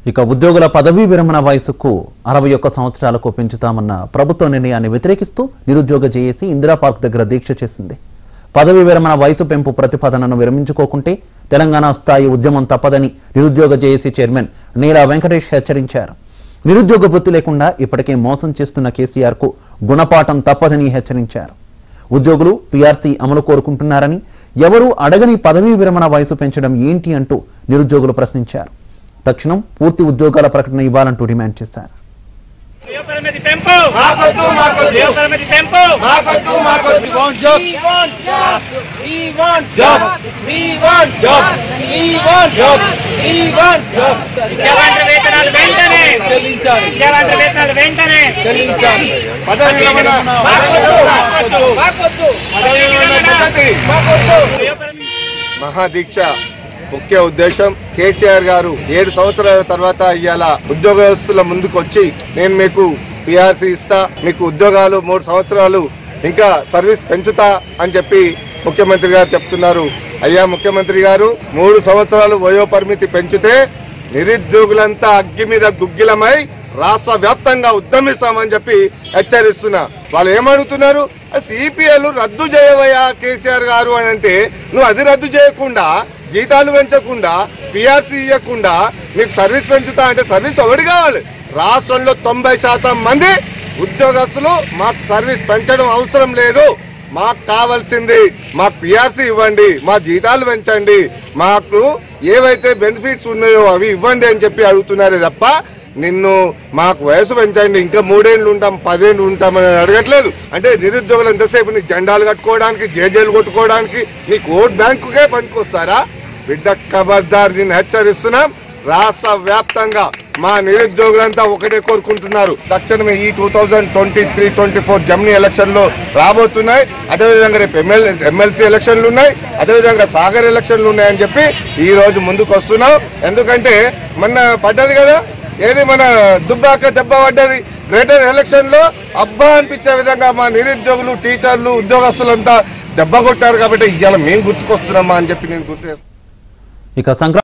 ఇక ఉద్యోగుల పదవీ విరమణ వయసుకు అరవై ఒక్క సంవత్సరాలకు పెంచుతామన్న ప్రభుత్వ నిర్ణయాన్ని వ్యతిరేకిస్తూ నిరుద్యోగ జేఏసీ ఇందిరా పార్క్ దగ్గర దీక్ష చేసింది పదవీ విరమణ వయసు పెంపు ప్రతిపాదనను విరమించుకోకుంటే తెలంగాణ స్థాయి ఉద్యమం తప్పదని నిరుద్యోగ జేఏసీ చైర్మన్ నీలా వెంకటేష్ హెచ్చరించారు నిరుద్యోగ వృత్తి లేకుండా ఇప్పటికే మోసం చేస్తున్న కేసీఆర్ కు గుణపాఠం తప్పదని హెచ్చరించారు ఉద్యోగులు పీఆర్సీ అమలు కోరుకుంటున్నారని ఎవరూ అడగని పదవీ విరమణ వయసు పెంచడం ఏంటి అంటూ నిరుద్యోగులు ప్రశ్నించారు తక్షణం పూర్తి ఉద్యోగాల ప్రకటన ఇవ్వాలంటూ డిమాండ్ చేశారు పరిమితి పెంపు మాకొద్దు మాకొద్దు పరిమితి పెంపు మాకొద్దు మాకొద్దు We want jobs. We want jobs. We want jobs. We want jobs. We want jobs. విద్యావంతుల వేతనాలు వెంటనే చెల్లించాలి విద్యావంతుల వేతనాలు వెంటనే చెల్లించాలి పదవి విరమణ మాకొద్దు మాకొద్దు మాకొద్దు పదవి విరమణ పద్ధతి. మాకొద్దు మహాదీక్ష ముఖ్య ఉద్దేశం కేసీఆర్ గారు ఏడు సంవత్సరాల తర్వాత ఇవాళ ఉద్యోగస్తుల ముందుకు వచ్చి నేను మీకు పిఆర్సీ ఇస్తా మీకు ఉద్యోగాలు మూడు సంవత్సరాలు ఇంకా సర్వీస్ పెంచుతా అని చెప్పి ముఖ్యమంత్రి గారు చెప్తున్నారు అయ్యా ముఖ్యమంత్రి గారు మూడు సంవత్సరాలు వయో పరిమితి పెంచితే నిరుద్యోగులంతా అగ్గి మీద గుగ్గిలమై రాష్ట్ర వ్యాప్తంగా ఉద్యమిస్తామని చెప్పి హెచ్చరిస్తున్నా వాళ్ళు ఏమడుగుతున్నారు సిపిఎల్ రద్దు చేయవయ్యా కేసీఆర్ గారు అని అంటే నువ్వు అది రద్దు చేయకుండా జీతాలు పెంచకుండా పిఆర్సీ ఇవ్వకుండా నీకు సర్వీస్ పెంచుతా అంటే సర్వీస్ ఒకటి కావాలి రాష్ట్రంలో తొంభై శాతం మంది ఉద్యోగస్తులు మాకు సర్వీస్ పెంచడం అవసరం లేదు మాకు కావాల్సింది మాకు పిఆర్సీ ఇవ్వండి మా జీతాలు పెంచండి మాకు ఏవైతే బెనిఫిట్స్ ఉన్నాయో అవి ఇవ్వండి అని చెప్పి అడుగుతున్నారే తప్ప నిన్ను మాకు వయసు పెంచండి ఇంకా మూడేళ్ళు ఉంటాం పదేళ్ళు ఉంటామని అడగట్లేదు అంటే నిరుద్యోగులు ఎంతసేపు నీ జెండాలు కట్టుకోవడానికి జేజేలు కొట్టుకోవడానికి నీ ఓట్ బ్యాంకుకే పనికొస్తారా బిడ్డ ఖబర్దార్ నేను హెచ్చరిస్తున్నాం రాష్ట్ర వ్యాప్తంగా మా నిరుద్యోగులంతా ఒకటే కోరుకుంటున్నారు తక్షణమే ఈ two thousand twenty three twenty four జమ్ని ఎలక్షన్లు రాబోతున్నాయి అదేవిధంగా రేపు ఎమ్మెల్యే ఎమ్మెల్సీ ఎలక్షన్లు ఉన్నాయి అదేవిధంగా సాగర్ ఎలక్షన్లు ఉన్నాయని చెప్పి ఈ రోజు ముందుకు వస్తున్నాం ఎందుకంటే మొన్న పడ్డది కదా ఏది మన దుబ్బాక దెబ్బ పడ్డది గ్రేటర్ ఎలక్షన్ లో అబ్బా అనిపించే విధంగా మా నిరుద్యోగులు టీచర్లు ఉద్యోగస్తులంతా దెబ్బ కొట్టారు కాబట్టి ఇవాళ మేము గుర్తుకొస్తున్నామా అని చెప్పి నేను గుర్తు చేస్తున్నాను. ఇక సంక్రాంతి